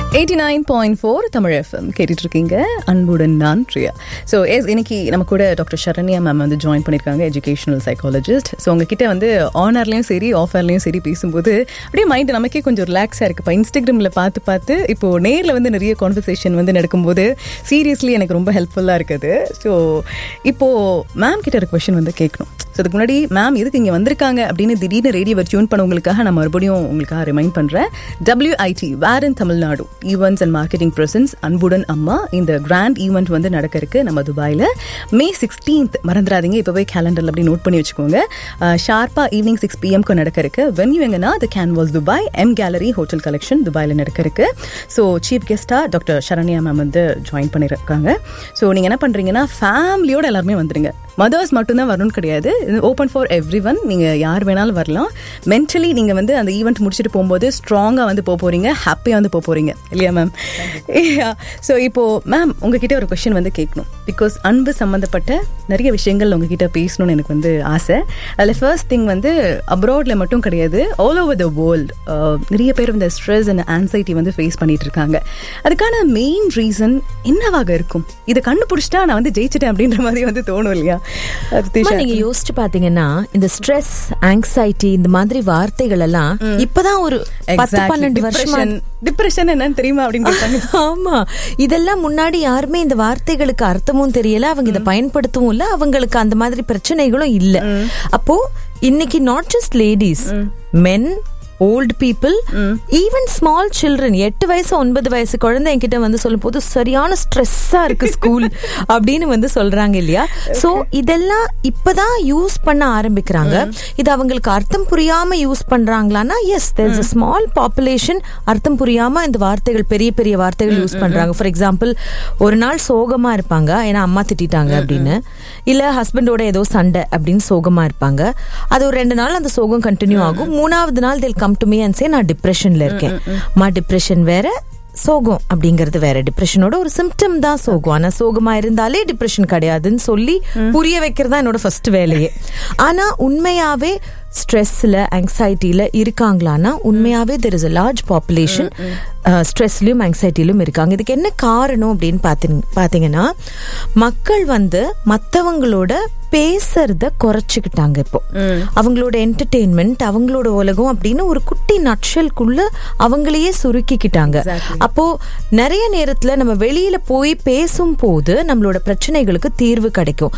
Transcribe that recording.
eighty nine point four Tamil FM கேட்டுட்டு இருக்கீங்க அன்புடன் நான் பிரியா ஸோ எஸ் இன்னைக்கு நம்ம கூட டாக்டர் சரண்யா மேம் வந்து ஜாயின் பண்ணியிருக்காங்க எஜுகேஷனல் சைக்காலஜிஸ்ட் ஸோ உங்ககிட்ட வந்து ஆனர்லையும் சரி ஆஃபர்லையும் சரி பேசும்போது அப்படியே மைண்ட் நமக்கே கொஞ்சம் ரிலாக்ஸாக இருக்குது இப்போ இன்ஸ்டாகிராமில் பார்த்து பார்த்து இப்போ நேரில் வந்து நிறைய கான்வர்சேஷன் வந்து நடக்கும்போது சீரியஸ்லி எனக்கு ரொம்ப ஹெல்ப்ஃபுல்லாக இருக்குது ஸோ இப்போது மேம் கிட்ட ஒரு கொஷின் வந்து கேட்கணும் ஸோ அதுக்கு முன்னாடி மேம் எதுக்கு இங்கே வந்திருக்காங்க அப்படின்னு திடீர்னு ரேடியோ டியூன் பண்ணவங்களுக்காக நான் மறுபடியும் உங்களுக்காக ரிமைண்ட் பண்ணுறேன் WID where in Tamil Nadu events and marketing presence அன்புடன் அம்மா இந்த கிராண்ட் ஈவெண்ட் வந்து நடக்க இருக்கு நம்ம துபாயில் மே சிக்ஸ்டீன்த் மறந்துடாதீங்க இப்போவே கேலண்டரில் அப்படி நோட் பண்ணி வச்சுக்கோங்க ஷார்ப்பாக ஈவினிங் சிக்ஸ் பிஎம்க்கு நடக்க இருக்கு வென்யூ எங்கன்னா the canvas Dubai M gallery hotel collection துபாயில் நடக்க இருக்கு ஸோ சீஃப் கெஸ்ட்டாக டாக்டர் சரண்யா மேம் வந்து ஜாயின் பண்ணியிருக்காங்க ஸோ நீங்கள் என்ன பண்ணுறீங்கன்னா ஃபேமிலியோட எல்லாருமே வந்துருங்க மதர்ஸ் மட்டும்தான் வரணும்னு கிடையாது ஓப்பன் ஃபார் எவ்ரி ஒன் நீங்கள் யார் வேணாலும் வரலாம் மென்டலி நீங்கள் வந்து அந்த ஈவெண்ட் முடிச்சுட்டு போகும்போது ஸ்ட்ராங்காக வந்து போக போகிறீங்க ஹாப்பியாக வந்து போக போகிறீங்க இல்லையா மேம் ஸோ இப்போது மேம் உங்ககிட்ட ஒரு கொஷின் வந்து கேட்கணும் பிகாஸ் அன்பு சம்மந்தப்பட்ட நிறைய விஷயங்கள் உங்ககிட்ட பேசணும்னு எனக்கு வந்து ஆசை அதில் ஃபர்ஸ்ட் திங் வந்து அப்ராடில் மட்டும் கிடையாது ஆல் ஓவர் த வேர்ல்டு நிறைய பேர் இந்த ஸ்ட்ரெஸ் அண்ட் ஆன்சைட்டி வந்து ஃபேஸ் பண்ணிட்டு இருக்காங்க அதுக்கான மெயின் ரீசன் என்னவாக இருக்கும் இதை கண்டுபிடிச்சிட்டா நான் வந்து ஜெயிச்சிட்டேன் அப்படின்ற மாதிரி வந்து தோணும் இல்லையா அம்மா, நீங்க யோசிச்சு பாத்தீங்கன்னா இந்த ஸ்ட்ரெஸ் ஆங்ஸைட்டி இந்த மாதிரி வார்த்தைகள் எல்லாம் இப்பதான் ஒரு பத்து பன்னெண்டு வருஷமா டிப்ரெஷன் என்னன்னு தெரியுமா அப்படின்னு கேட்டாங்க ஆமா இதெல்லாம் முன்னாடி யாருமே இந்த வார்த்தைகளுக்கு அர்த்தமும் தெரியல அவங்க இதை பயன்படுத்தவும் இல்ல அவங்களுக்கு அந்த மாதிரி பிரச்சனைகளும் இல்ல அப்போ இன்னைக்கு not just ladies men old people even small children எட்டு வயசு ஒன்பது வயசு குழந்தை என்கிட்ட வந்து சொல்லும் போது சரியான ஸ்ட்ரெஸ்ஸா இருக்கு ஸ்கூல் அப்படின்னு வந்து சொல்றாங்க இல்லையா சோ இதெல்லாம் இப்பதான் யூஸ் பண்ண ஆரம்பிக்கிறாங்க இது அவங்களுக்கு அர்த்தம் புரியாம யூஸ் பண்றாங்களான்னா yes there is small population அர்த்தம் புரியாம இந்த வார்த்தைகள் பெரிய பெரிய வார்த்தைகள் யூஸ் பண்றாங்க ஃபார் எக்ஸாம்பிள் ஒரு நாள் சோகமா இருப்பாங்க ஏன்னா அம்மா திட்டிட்டாங்க அப்படின்னு இல்ல ஹஸ்பண்டோட ஏதோ சண்டை அப்படின்னு சோகமா இருப்பாங்க அது ஒரு ரெண்டு நாள் அந்த சோகம் கண்டினியூ ஆகும் மூணாவது நாள் till come to me and say நான் டிப்ரெஷன்ல இருக்கேன் மா டிப்ரெஷன் வேற சோகம் அப்படிங்கிறது வேற டிப்ரெஷனோட ஒரு சிம்டம் தான் சோகம் ஆனா சோகமா இருந்தாலே டிப்ரெஷன் கிடையாதுன்னு சொல்லி புரிய வைக்கிறது தான் என்னோட ஃபர்ஸ்ட் வேலையே ஆனா உண்மையாவே ஸ்ட்ரெஸ்ல ஆங்ஸைட்டில இருக்காங்களான்னா உண்மையாவே there is a large population ஸ்ட்ரெஸ்லயும் ஆங்ஸைட்டிலும் இருக்காங்க இதுக்கு என்ன காரணம் அப்படின்னு பாத்தீங்க பாத்தீங்கன்னா மக்கள் வந்து மத்தவங்களோட பேசுறத குறைச்சிக்கிட்டாங்க இப்போ அவங்களோட என்டர்டெயின்மெண்ட் அவங்களோட உலகம் அப்படின்னு ஒரு குட்டி நட்சலுக்குள்ள அவங்களையே சுருக்கிக்கிட்டாங்க அப்போ நிறைய நேரத்துல நம்ம வெளியில போய் பேசும் போது நம்மளோட பிரச்சனைகளுக்கு தீர்வு கிடைக்கும்